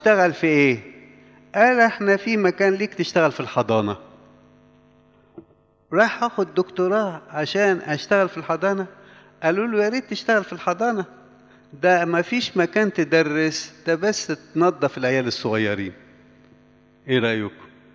تشتغل في ايه قال احنا في مكان ليك تشتغل في الحضانة راح اخد دكتوراه عشان اشتغل في الحضانة قالوا له يا ريت تشتغل في الحضانة ده ما فيش مكان تدرس ده بس تنظف العيال الصغيرين ايه رأيكم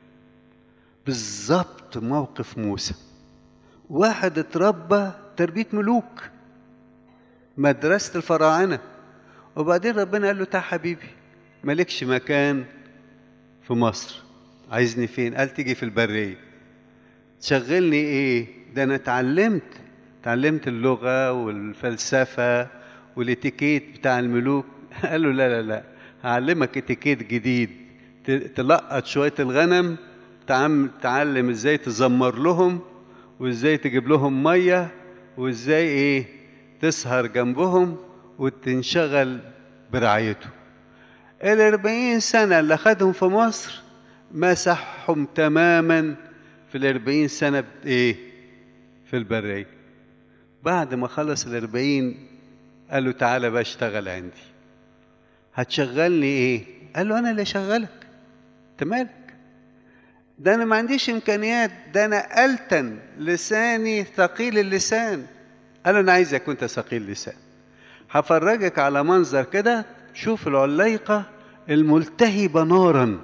بالظبط موقف موسى واحد اتربى تربية ملوك مدرسة الفراعنة وبعدين ربنا قال له تعال حبيبي مالكش مكان في مصر عايزني فين قال تيجي في البرية تشغلني ايه ده انا اتعلمت اتعلمت اللغة والفلسفة والاتيكيت بتاع الملوك قال له لا لا لا هعلمك اتيكيت جديد تلقط شوية الغنم تعلم ازاي تزمر لهم وازاي تجيب لهم مية وازاي ايه تسهر جنبهم وتنشغل برعايته الأربعين سنة اللي خدهم في مصر مسحهم تماما في الأربعين سنة إيه في البرية بعد ما خلص الأربعين قال له تعالى بقى اشتغل عندي هتشغلني ايه قال له انا اللي اشغلك انت مالك ده انا ما عنديش امكانيات ده انا التن لساني ثقيل اللسان قال له انا عايزك وانت ثقيل اللسان هفرجك على منظر كده شوف العليقة الملتهبة نارا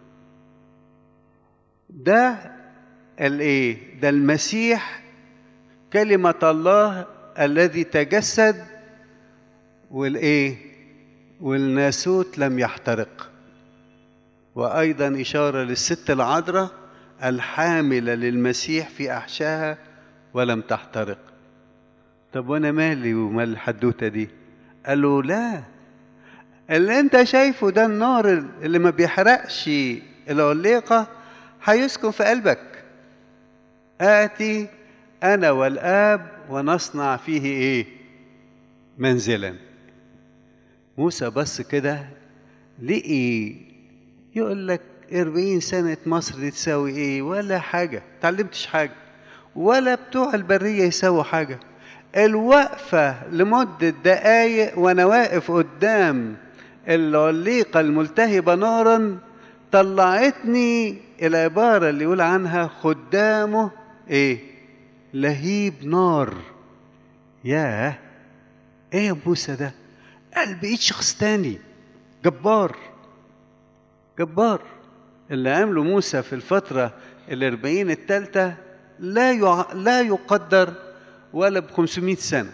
ده الايه ده المسيح كلمة الله الذي تجسد والايه والناسوت لم يحترق وايضا اشاره للست العذراء الحامله للمسيح في احشاها ولم تحترق طب وانا مالي ومال الحدوته دي قال له لا اللي انت شايفه ده النار اللي ما بيحرقش العليقه هيسكن في قلبك اتي انا والاب ونصنع فيه ايه منزلا موسى بص كده لقي يقول لك أربعين سنة مصر دي تساوي إيه ولا حاجة تعلمتش حاجة ولا بتوع البرية يساووا حاجة الوقفة لمدة دقايق وأنا واقف قدام العليقة الملتهبة نارا طلعتني العبارة اللي يقول عنها خدامه إيه لهيب نار ياه إيه يا موسى ده قال بقيت شخص تاني جبار جبار اللي عمله موسى في الفترة الأربعين الثالثة لا يع... لا يقدر ولا ب 500 سنة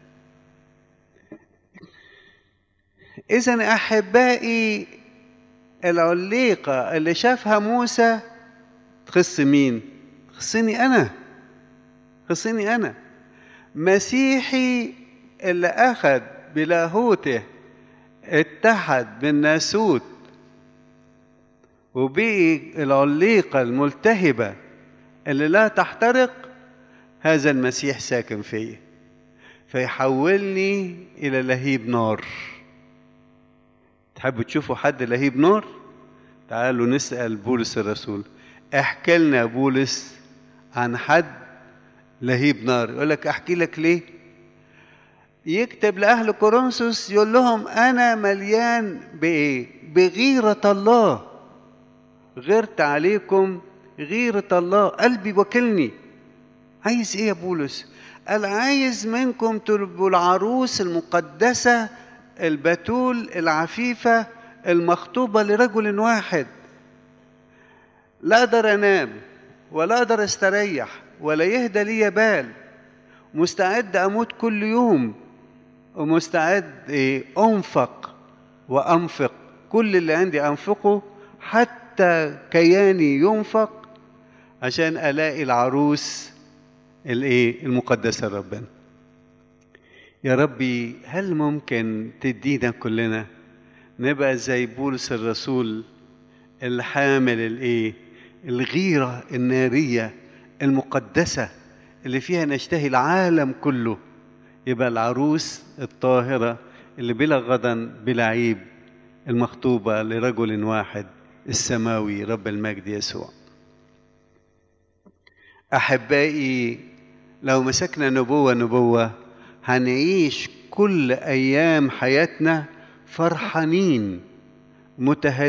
إذا أحبائي العليقة اللي شافها موسى تخص مين؟ تخصني أنا تخصني أنا مسيحي اللي أخذ بلاهوته اتحد بالناسوت وبقي العليقة الملتهبة اللي لا تحترق هذا المسيح ساكن فيا فيحولني إلى لهيب نار تحبوا تشوفوا حد لهيب نار تعالوا نسأل بولس الرسول احكي لنا بولس عن حد لهيب نار يقول لك احكي لك ليه يكتب لأهل كورنثوس يقول لهم أنا مليان بإيه؟ بغيرة الله غيرت عليكم غيرة الله قلبي وكلني عايز إيه يا بولس؟ قال عايز منكم تبقوا العروس المقدسة البتول العفيفة المخطوبة لرجل واحد لا أقدر أنام ولا أقدر أستريح ولا يهدى لي بال مستعد أموت كل يوم ومستعد إيه أنفق وأنفق كل اللي عندي أنفقه حتى كياني ينفق عشان ألاقي العروس الإيه المقدسة ربنا يا ربي هل ممكن تدينا كلنا نبقى زي بولس الرسول الحامل الإيه الغيرة النارية المقدسة اللي فيها نشتهي العالم كله يبقى العروس الطاهرة اللي بلا غضن بلا عيب المخطوبة لرجل واحد السماوي رب المجد يسوع أحبائي لو مسكنا نبوة نبوة هنعيش كل أيام حياتنا فرحانين متهدد